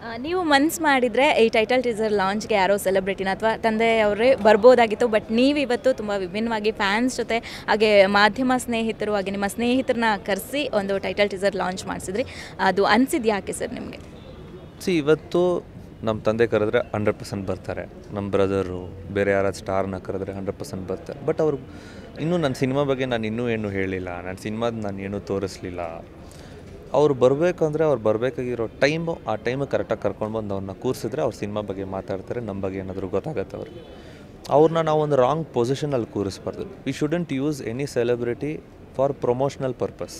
ಆ, ನೀವು ಮನ್ಸು ಮಾಡಿದರೆ ಈ ಟೈಟಲ್ ಟೀಸರ್ ಲಾಂಚ್ಗೆ ಯಾರೋ ಸೆಲೆಬ್ರಿಟಿನ ಅಥವಾ ತಂದೆಯವರೇ ಬರ್ಬೋದಾಗಿತ್ತು ಬಟ್ ನೀವು ಇವತ್ತು ತುಂಬ ವಿಭಿನ್ನವಾಗಿ ಫ್ಯಾನ್ಸ್ ಜೊತೆ ಹಾಗೆ ಮಾಧ್ಯಮ ಸ್ನೇಹಿತರು ಹಾಗೆ ನಿಮ್ಮ ಸ್ನೇಹಿತರನ್ನ ಕರೆಸಿ ಒಂದು ಟೈಟಲ್ ಟೀಸರ್ ಲಾಂಚ್ ಮಾಡಿಸಿದ್ರಿ ಅದು ಅನಿಸಿದ್ದು ಯಾಕೆ ಸರ್ ನಿಮಗೆ ಸಿ ಇವತ್ತು ನಮ್ಮ ತಂದೆ ಕರೆದ್ರೆ ಹಂಡ್ರೆಡ್ ಪರ್ಸೆಂಟ್ ಬರ್ತಾರೆ ನಮ್ಮ ಬ್ರದರು ಬೇರೆ ಯಾರಾದ್ರು ಸ್ಟಾರ್ನ ಕರೆದ್ರೆ ಹಂಡ್ರೆಡ್ ಪರ್ಸೆಂಟ್ ಬರ್ತಾರೆ ಬಟ್ ಅವರು ಇನ್ನೂ ನನ್ನ ಸಿನಿಮಾ ಬಗ್ಗೆ ನಾನು ಇನ್ನೂ ಏನೂ ಹೇಳಿಲ್ಲ ನನ್ನ ಸಿನಿಮಾದ ನಾನು ಏನೂ ತೋರಿಸ್ಲಿಲ್ಲ ಅವ್ರು ಬರಬೇಕು ಅಂದರೆ ಅವ್ರು ಬರಬೇಕಾಗಿರೋ ಟೈಮು ಆ ಟೈಮಿಗೆ ಕರೆಕ್ಟಾಗಿ ಕರ್ಕೊಂಡು ಬಂದು ಅವ್ರನ್ನ ಕೂರಿಸಿದ್ರೆ ಅವ್ರ ಸಿನಿಮಾ ಬಗ್ಗೆ ಮಾತಾಡ್ತಾರೆ ನಮ್ಮ ಬಗ್ಗೆ ಏನಾದರೂ ಗೊತ್ತಾಗತ್ತೆ ಅವ್ರಿಗೆ ಅವ್ರನ್ನ ನಾವು ಒಂದು ರಾಂಗ್ ಪೊಸಿಷನಲ್ಲಿ ಕೂರಿಸ್ಬಾರ್ದು we shouldn't use any celebrity for promotional purpose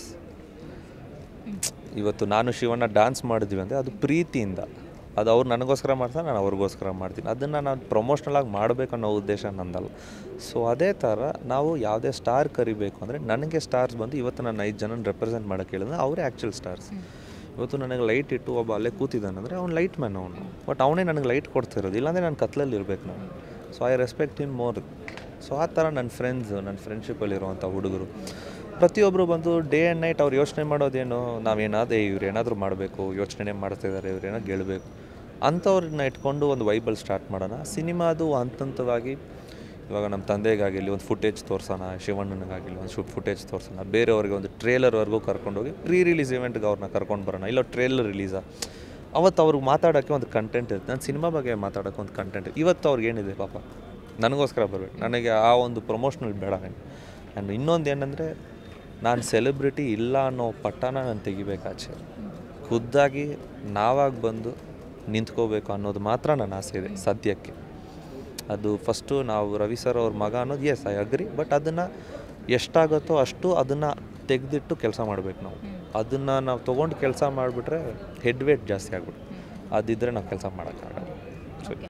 ಇವತ್ತು ನಾನು ಶಿವಣ್ಣ ಡ್ಯಾನ್ಸ್ ಮಾಡಿದ್ವಿ ಅಂದರೆ ಅದು ಪ್ರೀತಿಯಿಂದ ಅದು ಅವ್ರು ನನಗೋಸ್ಕರ ಮಾಡ್ತಾರೆ ನಾನು ಅವ್ರಿಗೋಸ್ಕರ ಮಾಡ್ತೀನಿ ಅದನ್ನು ನಾನು ಪ್ರಮೋಷ್ನಲಾಗಿ ಮಾಡಬೇಕು ಅನ್ನೋ ಉದ್ದೇಶ ನಂದಲ್ಲ ಸೊ ಅದೇ ಥರ ನಾವು ಯಾವುದೇ ಸ್ಟಾರ್ ಕರಿಬೇಕು ಅಂದರೆ ನನಗೆ ಸ್ಟಾರ್ಸ್ ಬಂದು ಇವತ್ತು ನಾನು ಐದು ಜನ ರೆಪ್ರೆಸೆಂಟ್ ಮಾಡೋಕ್ಕೆ ಹೇಳಿದ್ರೆ ಅವರೇ ಆ್ಯಕ್ಚುಲ್ ಸ್ಟಾರ್ಸ್ ಇವತ್ತು ನನಗೆ ಲೈಟ್ ಇಟ್ಟು ಒಬ್ಬ ಅಲ್ಲೇ ಕೂತಿದ್ದಾನಂದರೆ ಅವ್ನು ಲೈಟ್ ಮ್ಯಾನ್ ಅವನು ಬಟ್ ಅವನೇ ನನಗೆ ಲೈಟ್ ಕೊಡ್ತಿರೋದು ಇಲ್ಲಾಂದರೆ ನಾನು ಕತ್ಲಲ್ಲಿ ಇರಬೇಕು ನಾನು so I respect in more so ಆ ಥರ ನನ್ನ ಫ್ರೆಂಡ್ಸ್ ನನ್ನ ಫ್ರೆಂಡ್ಶಿಪ್ಪಲ್ಲಿರುವಂಥ ಹುಡುಗರು ಪ್ರತಿಯೊಬ್ಬರು ಬಂದು ಡೇ ಆ್ಯಂಡ್ ನೈಟ್ ಅವ್ರು ಯೋಚನೆ ಮಾಡೋದೇನು ನಾವೇನಾದೇ ಇವ್ರು ಏನಾದರೂ ಮಾಡಬೇಕು ಯೋಚನೆ ಮಾಡ್ತಿದ್ದಾರೆ ಇವ್ರು ಏನೋ ಗೆಲ್ಲಬೇಕು ಅಂಥವ್ರನ್ನ ಇಟ್ಕೊಂಡು ಒಂದು ವೈಬಲ್ ಸ್ಟಾರ್ಟ್ ಮಾಡೋಣ ಸಿನಿಮಾದು ಹಂತ ಹಂತವಾಗಿ ಇವಾಗ ನಮ್ಮ ತಂದೆಗಾಗಿರಲಿ ಒಂದು ಫುಟೇಜ್ ತೋರಿಸೋಣ ಶಿವಣ್ಣನಿಗಾಗಿರಲಿ ಒಂದು ಶೂಟ್ ಫುಟೇಜ್ ತೋರಿಸೋಣ ಬೇರೆಯವ್ರಿಗೆ ಒಂದು ಟ್ರೇಲರ್ವರೆಗೂ ಕರ್ಕೊಂಡೋಗಿ ಪ್ರೀ ರಿಲೀಸ್ ಇವೆಂಟ್ಗೆ ಅವ್ರನ್ನ ಕರ್ಕೊಂಡು ಬರೋಣ ಇಲ್ಲ ಟ್ರೇಲರ್ ರಿಲೀಸಾ ಅವತ್ತು ಅವ್ರಿಗೆ ಮಾತಾಡೋಕ್ಕೆ ಒಂದು ಕಂಟೆಂಟ್ ಇರುತ್ತೆ ನನ್ನ ಸಿನಿಮಾ ಬಗ್ಗೆ ಮಾತಾಡೋಕ್ಕೆ ಒಂದು ಕಂಟೆಂಟ್ ಇವತ್ತು ಅವ್ರಿಗೆ ಏನಿದೆ ಪಾಪ ನನಗೋಸ್ಕರ ಬರಬೇಕು ನನಗೆ ಆ ಒಂದು ಪ್ರಮೋಷನಲ್ ಬೇಡ ನನಗೆ ಆ್ಯಂಡ್ ಇನ್ನೊಂದು ಏನಂದರೆ ನಾನು ಸೆಲೆಬ್ರಿಟಿ ಇಲ್ಲ ಅನ್ನೋ ಪಟ್ಟನ ನಾನು ತೆಗಿಬೇಕಾಚೆ ಖುದ್ದಾಗಿ ನಾವಾಗಿ ಬಂದು ನಿಂತ್ಕೋಬೇಕು ಅನ್ನೋದು ಮಾತ್ರ ನನ್ನ ಆಸೆ ಇದೆ ಸದ್ಯಕ್ಕೆ ಅದು ಫಸ್ಟು ನಾವು ರವಿ ಸರ್ ಅವ್ರ ಮಗ ಅನ್ನೋದು ಎಸ್ ಐ ಅಗ್ರಿ ಬಟ್ ಅದನ್ನು ಎಷ್ಟಾಗುತ್ತೋ ಅಷ್ಟು ಅದನ್ನು ತೆಗೆದಿಟ್ಟು ಕೆಲಸ ಮಾಡಬೇಕು ನಾವು ಅದನ್ನು ನಾವು ತೊಗೊಂಡು ಕೆಲಸ ಮಾಡಿಬಿಟ್ರೆ ಹೆಡ್ ವೇಟ್ ಜಾಸ್ತಿ ಆಗ್ಬಿಡುತ್ತೆ ಅದಿದ್ದರೆ ನಾವು ಕೆಲಸ ಮಾಡೋಕ್ಕಾಗಲ್ಲ ಸೊ